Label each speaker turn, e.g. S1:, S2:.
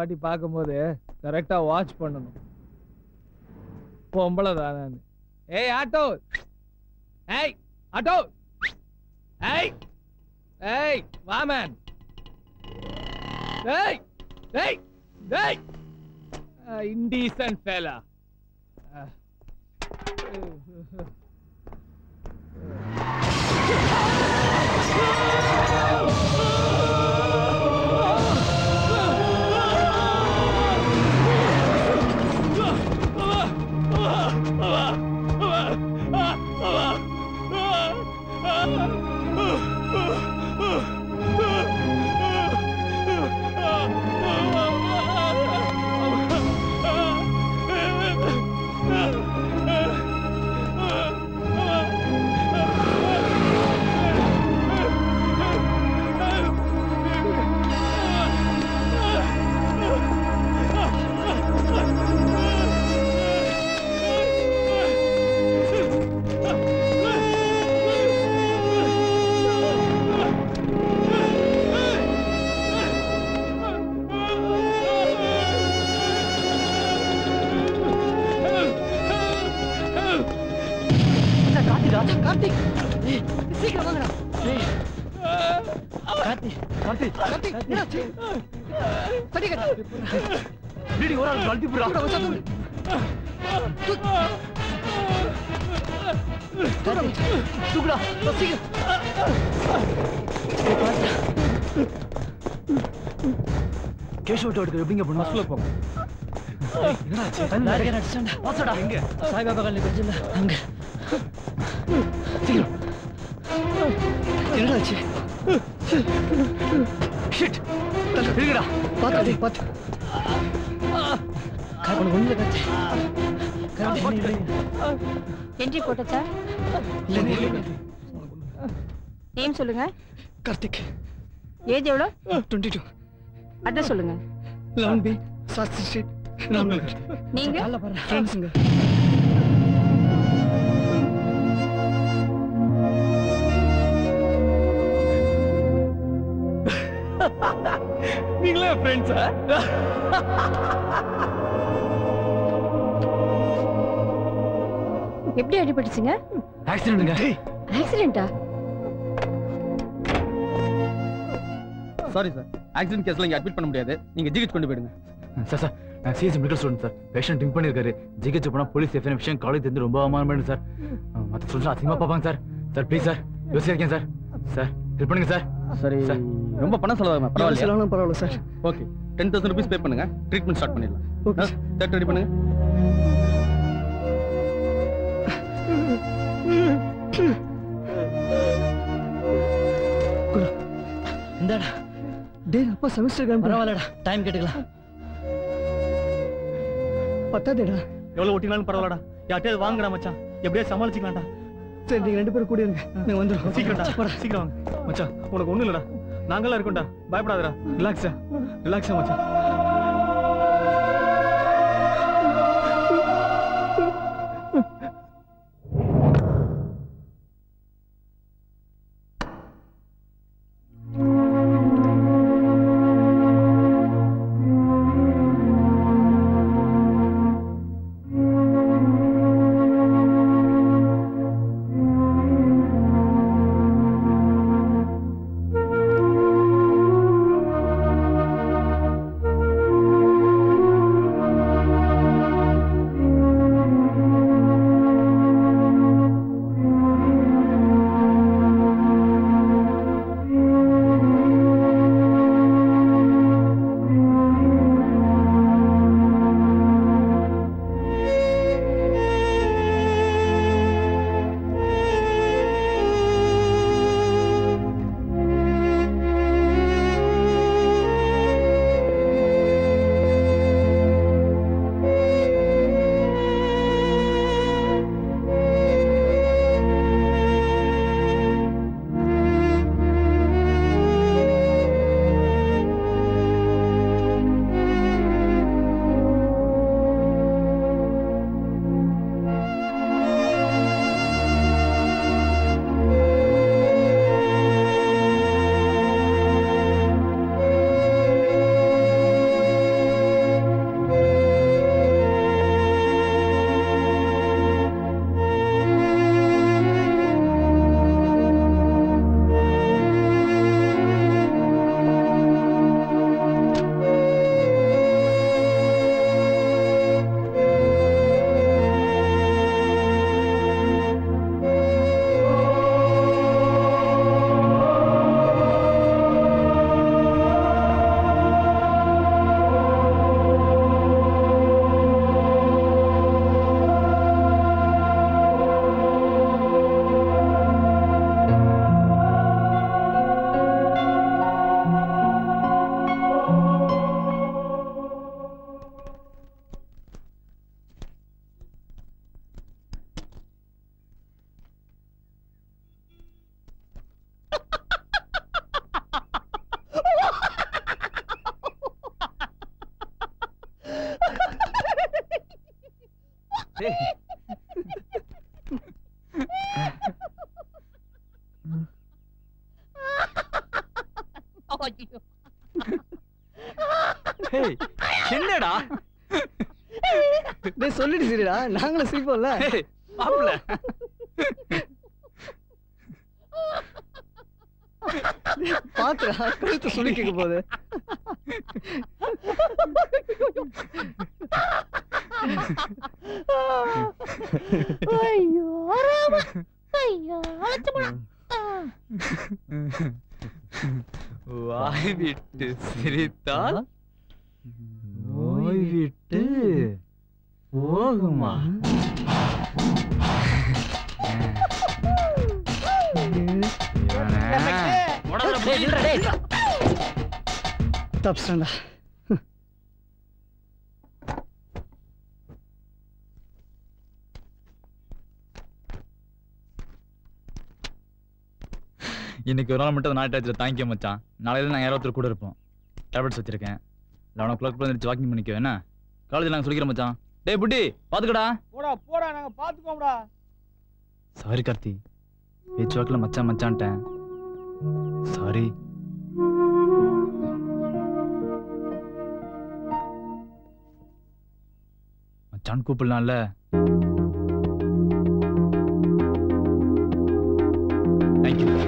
S1: வாட்டி பார்க்கும்போது கரெக்டா வாட்ச் பண்ணணும் பொம்பளை தானே ஏய் ஆட்டோ ஏய் ஆட்டோ ஏய் ஏய் வா மேன் ஏய் ஏய் ஏய் இன்டீசன்ட் ஃபேலா
S2: கார்த்திகா கார்த்திக் ஏய், சீக்கிரம் வாங்கடா ஏய். கார்த்திக் கார்த்திக் கார்த்திக் என்னாச்சு சரி கார்த்திக் ப்ளீடிங் ஒரு ஆள் கழட்டி போடுறா மச்சான் தூக்கு தூக்கு. தூக்குடா மச்சான். தூக்குடா வா, சீக்கிரம் ஏய், பாருடா. கேஷவ் எடுக்க எப்படிங்க பண்ணு பஸ்ல போங்க என்னடா அடிச்சாண்டா பாசடா எங்க சாய்பாபா கல்லி கொஞ்சம் அங்க சீக்கிரம் என்னடா ஆச்சு ஷிட் இருங்கடா பாத்து டேய் பாத்து உனக்கு ஒண்ணுல கத்து
S3: என்ட்ரி போட்டச்சா
S2: இல்ல இல்ல
S3: நேம் சொல்லுங்க
S2: கார்த்திக்
S3: ஏஜ் எவ்வளோ
S2: டுவெண்ட்டி டூ
S3: அட்ரஸ் சொல்லுங்க
S2: eleven B Shastri street Ramnagar
S3: நீங்க
S2: ஃப்ரெண்ட்ஸுங்க
S1: நீங்களே ஃப்ரெண்ட்ஸா
S3: எப்படி அடிபட்டுச்சுங்க
S2: ஆக்சிடென்ட்ங்க
S3: ஆக்சிடென்ட்டா
S4: சாரி சார் ஆக்சிடென்ட் கேஸ்ல இங்க அட்மிட் பண்ண முடியாது நீங்க ஜிஹெச் கொண்டு போயிடுங்க
S2: சார் சார் நான் CS medical student sir patient drink பண்ணியிருக்காரு ஜிஹெச் போனால் போலீஸ் எஃப்என் விஷயம் காலேஜ் தெரிஞ்சு ரொம்ப அவமானம் சார் மற்ற ஸ்டூடெண்ட்ஸ் அதிகமாக பார்ப்பாங்க சார் சார் ப்ளீஸ் சார் யோசிச்சிருக்கேன் சார் சார் ஹெல்ப் பண்ணுங்க சார்
S4: சரி
S2: சார்.
S4: ரொம்ப பணம் செலவாகும் பரவாயில்ல
S2: செலவுலாம் பரவாயில்ல sir
S4: okay ten thousand rupees pay பண்ணுங்க ட்ரீட்மெண்ட் ஸ்டார்ட் பண்ணிடலாம்
S2: ஓகே
S4: தேர்ட் ரெடி பண்ணுங்க
S2: இந்தாடா டேய் அப்பா செமஸ்டர் பரவாயில்லடா டைம் கேட்டுக்கலாம் பத்தாதேடா
S5: எவ்வளவு ஒட்டினாலும் பரவாயில்லடா யார்ட்டையாவது வாங்குடா மச்சான் எப்படியா சமாளிச்சுக்கலாம்டா
S2: சரி நீங்க ரெண்டு பேரும் கூட இருங்க நான் வந்துடுறோம்
S5: சீக்கிரம்டா சீக்கிரம் வாங்க மச்சான் உனக்கு ஒண்ணும் இல்லடா நாங்கெல்லாம் இருக்கோம்டா பயப்படாதடா ரிலாக்ஸா ரிலாக்ஸா மச்சான்
S3: ஆ
S2: ஏய், என்னடா
S5: டேய் சொல்லிட்டு சரிடா நாங்களும் சிரிப்போம்ல
S2: ஏய், மாப்பிள
S5: பாத்துடா கழுத்து சொல்லி கேட்க போகுது
S6: ஐயோ ராமா ஐயோ அழைச்சமா
S2: வாய் விட்டு சிரித்தால் நோய் விட்டு போகுமா
S5: தப்பிச்சிட்டா
S2: இன்னைக்கு ஒரு நாள் மட்டும் நாட்டு ஆச்சு தாங்கிக்க மச்சான் நாளையில நாங்கள் யாரோ ஒருத்தர் கூட இருப்போம் டேப்லெட்ஸ் வச்சிருக்கேன் லெவன் ஓ கிளாக் வந்துச்சு வாக்கிங் பண்ணிக்கோ என்ன காலேஜ் நாங்கள் சொல்லிக்கிறோம் மச்சான் டேய் புட்டி பாத்துக்கடா
S1: போடா போடா நாங்க பாத்துக்கோம்டா
S2: சாரி கார்த்தி பேச்சுவாக்கில் மச்சான் மச்சான்ட்டேன் சாரி மச்சான் கூப்பிடலாம்ல தேங்க்யூ